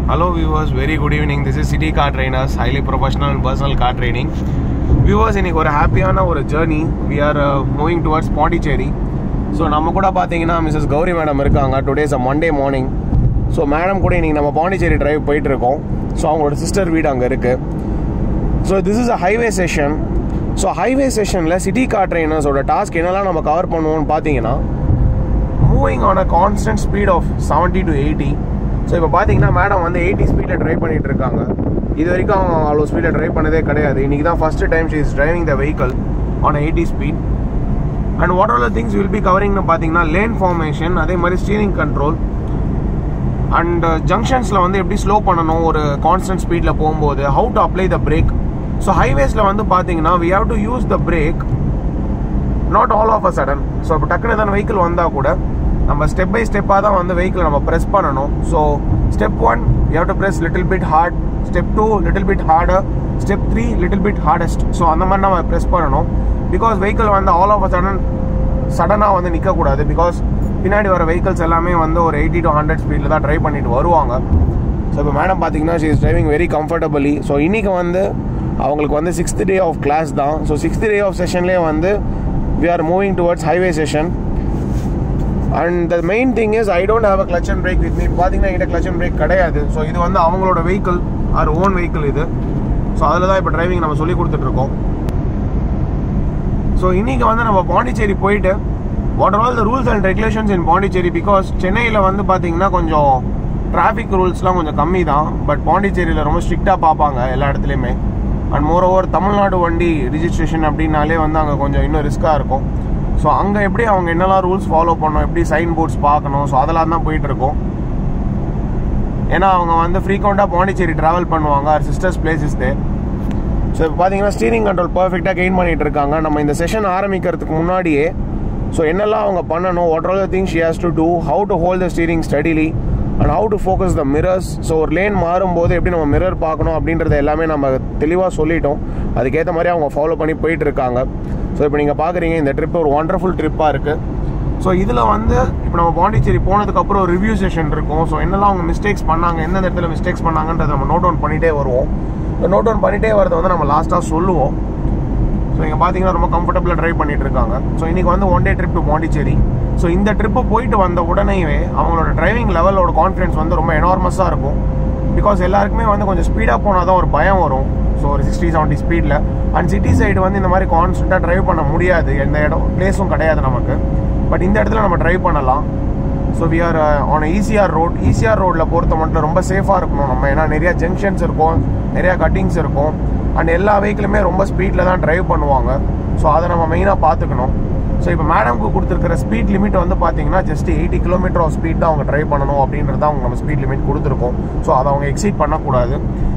Hello viewers, very good evening. This is City Car Trainers, highly professional and personal car training. Viewers இன்னைக்கு ஒரு ஹாப்பியான ஒரு journey we are moving towards Pondicherry so நம்ம கூட பார்த்தீங்கன்னா Mrs Gowri madam இருக்காங்க today's a Monday morning so madam கூட இன்னைக்கு நம்ம பாண்டிச்சேரி டிரைவ் போயிட்டு இருக்கோம் ஸோ அவங்களோட சிஸ்டர் வீடு அங்கே இருக்குது so this is a highway session so highway செஷனில் சிட்டி கார் ட்ரைனர்ஸோட டாஸ்க் என்னெல்லாம் நம்ம கவர் பண்ணுவோம்னு பார்த்தீங்கன்னா moving on a constant speed of seventy to eighty so இப்போ பார்த்தீங்கன்னா மேடம் வந்து எயிட்டி ஸ்பீடில் ட்ரைவ் பண்ணிட்டு இருக்காங்க இது வரைக்கும் அவங்க அவ்வளோ ஸ்பீடில் ட்ரைவ் பண்ணதே கிடையாது இன்றைக்கி தான் first time she is driving the vehicle on eighty speed and what are the things will be கவரிங்னு பார்த்தீங்கன்னா லேன் ஃபார்மேஷன் அதே மாதிரி ஸ்டீரிங் கண்ட்ரோல் அண்ட் ஜங்ஷன்ஸில் வந்து எப்படி ஸ்லோ பண்ணணும் ஒரு கான்ஸ்டன்ட் ஸ்பீடில் போகும்போது how to apply the brake so ஹைவேஸில் வந்து பார்த்தீங்கன்னா we have to use the brake not all of a sudden so இப்போ டக்குனு எதாவது வெஹிக்கிள் வந்தால் கூட நம்ம ஸ்டெப் பை ஸ்டெப்பாக தான் வந்து வெஹிக்கிள் நம்ம ப்ரெஸ் பண்ணணும் so step one you have to press little bit hard step two little bit harder step three little bit hardest so அந்த மாதிரி நம்ம ப்ரெஸ் பண்ணணும் பிகாஸ் வெஹிக்கிள் வந்து ஆல் ஆஃப் அ சடன் சடனாக வந்து நிற்கக்கூடாது பிகாஸ் பின்னாடி வர வெஹிக்கிள்ஸ் எல்லாமே வந்து ஒரு எயிட்டி டு ஹண்ட்ரட் ஸ்பீடில் தான் ட்ரை பண்ணிட்டு வருவாங்க ஸோ இப்போ மேடம் பார்த்தீங்கன்னா she is driving very comfortably so இன்றைக்கி வந்து அவங்களுக்கு வந்து சிக்ஸ்த் டே ஆஃப் கிளாஸ் தான் ஸோ சிக்ஸ்த் டே ஆஃப் செஷன்லேயே வந்து we are moving towards highway session and the main thing is I don't have a clutch and brake with me பார்த்தீங்கன்னா என்கிட்ட clutch and brake கிடையாது so இது வந்து அவங்களோட vehicle are own vehicle இது so அதில் தான் இப்போ டிரைவிங் நம்ம சொல்லி கொடுத்துட்ருக்கோம் ஸோ இன்றைக்கி வந்து நம்ம பாண்டிச்சேரி போயிட்டு what are all the rules and regulations in Pondicherry because சென்னையில் வந்து பார்த்தீங்கன்னா கொஞ்சம் டிராஃபிக் ரூல்ஸ்லாம் கொஞ்சம் கம்மி தான் பட் பாண்டிச்சேரியில் ரொம்ப ஸ்ட்ரிக்டாக பார்ப்பாங்க எல்லா இடத்துலையுமே அண்ட் மோர் ஓவர் தமிழ்நாடு வண்டி ரிஜிஸ்ட்ரேஷன் அப்படின்னாலே வந்து அங்கே கொஞ்சம் இன்னும் ரிஸ்க்காக இருக்கும் ஸோ அங்கே எப்படி அவங்க என்னெல்லாம் ரூல்ஸ் ஃபாலோ பண்ணணும் எப்படி சைன் போர்ட்ஸ் பார்க்கணும் ஸோ அதெல்லாம் தான் போயிட்டு இருக்கோம் ஏன்னா அவங்க வந்து ஃப்ரீக்வெண்ட்டாக பாண்டிச்சேரி ட்ராவல் பண்ணுவாங்க are sisters places they so இப்போ பார்த்தீங்கன்னா ஸ்டீரிங் கண்ட்ரோல் பர்ஃபெக்டாக கெயின் பண்ணிட்டு இருக்காங்க நம்ம இந்த செஷன் ஆரம்பிக்கிறதுக்கு முன்னாடியே ஸோ என்னெல்லாம் அவங்க பண்ணணும் what all the things she has to do how to hold the steering steadily and how to focus the mirrors so ஒரு லேன் மாறும்போது எப்படி நம்ம மிரர் பார்க்கணும் அப்படின்றத எல்லாமே நம்ம தெளிவாக சொல்லிட்டோம் அதுக்கேற்ற மாதிரி அவங்க ஃபாலோ பண்ணி போயிட்டு இருக்காங்க ஸோ இப்போ நீங்கள் பார்க்குறீங்க இந்த ட்ரிப் ஒரு ஒண்டர்ஃபுல் ட்ரிப்பாக இருக்குது ஸோ இதில் வந்து இப்போ நம்ம பாண்டிச்சேரி போனதுக்கப்புறம் ஒரு ரிவ்யூ செஷன் இருக்கும் ஸோ என்னெல்லாம் அவங்க மிஸ்டேக்ஸ் பண்ணாங்க எந்தெந்த இடத்துல மிஸ்டேக்ஸ் பண்ணாங்கன்றத நம்ம நோட் டவுன் பண்ணிகிட்டே வருவோம் நோட் டவுன் பண்ணிகிட்டே வரதை வந்து நம்ம லாஸ்ட்டாக சொல்லுவோம் ஸோ இங்கே பார்த்தீங்கன்னா ரொம்ப கம்ஃபர்டபுளாக ட்ரைவ் பண்ணிட்டு இருக்காங்க ஸோ இன்றைக்கி வந்து one day trip to Pondicherry so இந்த ட்ரிப்பு போயிட்டு வந்த உடனேவே அவங்களோட டிரைவிங் லெவலோட கான்ஃபிடன்ஸ் வந்து ரொம்ப எனார்மஸாக இருக்கும் பிகாஸ் எல்லாருக்குமே வந்து கொஞ்சம் ஸ்பீடாக போனால் தான் ஒரு பயம் வரும் ஸோ ஒரு சிக்ஸ்டி செவன்ட்டி ஸ்பீடில் அண்ட் சிட்டி சைடு வந்து இந்த மாதிரி கான்ஸ்டண்ட்டாக ட்ரைவ் பண்ண முடியாது எந்த இடம் பிளேஸும் கிடையாது நமக்கு பட் இந்த இடத்துல நம்ம ட்ரைவ் பண்ணலாம் so we are on ECR road ECR ரோட்டில் பொறுத்த மட்டும் ரொம்ப சேஃபாக இருக்கணும் நம்ம ஏன்னா நிறையா ஜங்ஷன்ஸ் இருக்கும் நிறையா கட்டிங்ஸ் இருக்கும் அண்ட் எல்லா வெஹிக்கிளுமே ரொம்ப ஸ்பீடில் தான் ட்ரைவ் பண்ணுவாங்க ஸோ அதை நம்ம மெயினாக பார்த்துக்கணும் ஸோ இப்போ மேடம்க்கு கொடுத்துருக்கிற ஸ்பீட் லிமிட் வந்து பார்த்தீங்கன்னா just eighty kilometre of speed தான் அவங்க ட்ரைவ் பண்ணணும் அப்படின்றது தான் அவங்க நம்ம ஸ்பீட் லிமிட் கொடுத்துருக்கோம் ஸோ அதை அவங்க எக்ஸீட் பண்ணக்கூடாது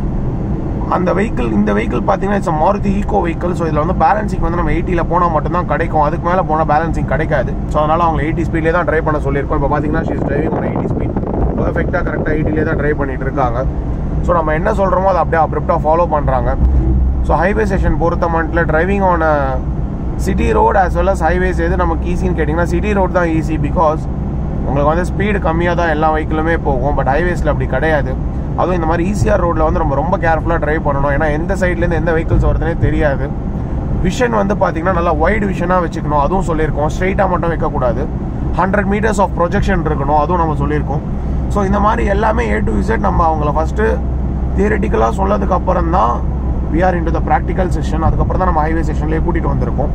அந்த வெஹிக்கிள் இந்த வெஹிக்கிள் பார்த்தீங்கன்னா it's Maruti Eeco vehicle so இதில் வந்து பேலன்சிங் வந்து நம்ம எயிட்டியில் போனால் மட்டும்தான் கிடைக்கும் அதுக்கு மேலே போனால் பேலன்சிங் கிடைக்காது ஸோ அதனால் அவங்க எயிட்டி ஸ்பீட்லேயே தான் ட்ரைவ் பண்ண சொல்லியிருக்கோம் இப்போ பார்த்தீங்கன்னா ஷீஸ் டிரைவிங் ஒரு எயிட்டி ஸ்பீட் பர்ஃபெக்டாக கரெக்டாக எயிட்டிலே தான் ட்ரைவ் பண்ணிட்டு இருக்காங்க ஸோ நம்ம என்ன சொல்கிறோமோ அதை அப்படியே அப்ரிப்டாக ஃபாலோ பண்ணுறாங்க ஸோ ஹைவே செஷன் பொறுத்த மட்டும் driving on city road as well as highways எது நமக்கு ஈஸின்னு கேட்டிங்கன்னா சிட்டி ரோடு தான் ஈஸி பிகாஸ் உங்களுக்கு வந்து ஸ்பீடு கம்மியாக தான் எல்லா வெஹிக்கிளுமே போகும் பட் ஹைவேஸில் அப்படி கிடையாது அதுவும் இந்த மாதிரி ஈஸியாக ரோட்டில் வந்து நம்ம ரொம்ப கேர்ஃபுல்லாக ட்ரைவ் பண்ணணும் ஏன்னா எந்த சைட்லேருந்து எந்த வெஹிக்கிள்ஸ் வருதுனே தெரியாது விஷன் வந்து பார்த்தீங்கன்னா நல்லா வைடு விஷனாக வச்சுக்கணும் அதுவும் சொல்லியிருக்கோம் ஸ்ட்ரெயிட்டாக மட்டும் வைக்கக்கூடாது ஹண்ட்ரட் மீட்டர்ஸ் ஆஃப் ப்ரொஜெக்ஷன் இருக்கணும் அதுவும் நம்ம சொல்லியிருக்கோம் ஸோ இந்த மாதிரி எல்லாமே ஏ டு இசட் நம்ம அவங்கள ஃபஸ்ட்டு தியரட்டிக்கலாக சொன்னதுக்கு அப்புறம் தான் we are into the practical session அதுக்கப்புறம் தான் நம்ம ஹைவே செஷன்லேயே கூட்டிகிட்டு வந்திருக்கோம்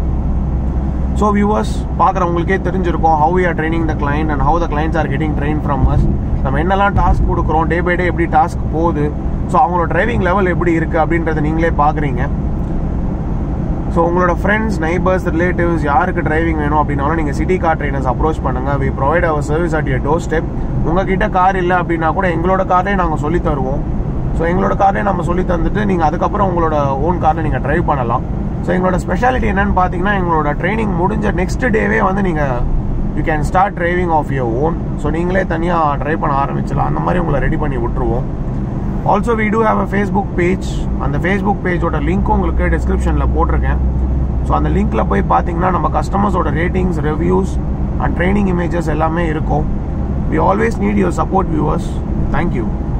ஸோ வியூவர்ஸ் பார்க்குறவங்களுக்கே தெரிஞ்சிருக்கும் how are training the client and how the clients are getting train from us நம்ம என்னெல்லாம் டாஸ்க் கொடுக்குறோம் டே பை டே எப்படி டாஸ்க் போகுது ஸோ அவங்களோட டிரைவிங் லெவல் எப்படி இருக்குது அப்படின்றத நீங்களே பார்க்குறீங்க ஸோ உங்களோட ஃப்ரெண்ட்ஸ் நைபர்ஸ் ரிலேட்டிவ்ஸ் யாருக்கு டிரைவிங் வேணும் அப்படின்னாலும் நீங்கள் சிட்டி கார் ட்ரைனர்ஸ் அப்ரோச் பண்ணுங்கள் we provide our service at your doorstep உங்ககிட்ட கார் இல்லை அப்படின்னா கூட எங்களோட கார்லேயே நாங்கள் சொல்லி தருவோம் ஸோ எங்களோட கார்லேயே நம்ம சொல்லி தந்துட்டு நீங்கள் அதுக்கப்புறம் உங்களோட ஓன் காரில் நீங்கள் ட்ரைவ் பண்ணலாம் ஸோ எங்களோட ஸ்பெஷாலிட்டி என்னன்னு பார்த்தீங்கன்னா எங்களோட ட்ரைனிங் முடிஞ்ச நெக்ஸ்ட் டேவே வந்து நீங்கள் you can start driving of your own so நீங்களே தனியாக ட்ரைவ் பண்ண ஆரம்பிச்சலாம் அந்த மாதிரி உங்களை ரெடி பண்ணி விட்டுருவோம் also we do have a Facebook page அந்த ஃபேஸ்புக் பேஜோட லிங்க் உங்களுக்கு டிஸ்கிரிப்ஷனில் போட்டிருக்கேன் ஸோ அந்த லிங்க்கில் போய் பார்த்தீங்கன்னா நம்ம கஸ்டமர்ஸோட ratings reviews and training images எல்லாமே இருக்கும் we always need your support viewers thank you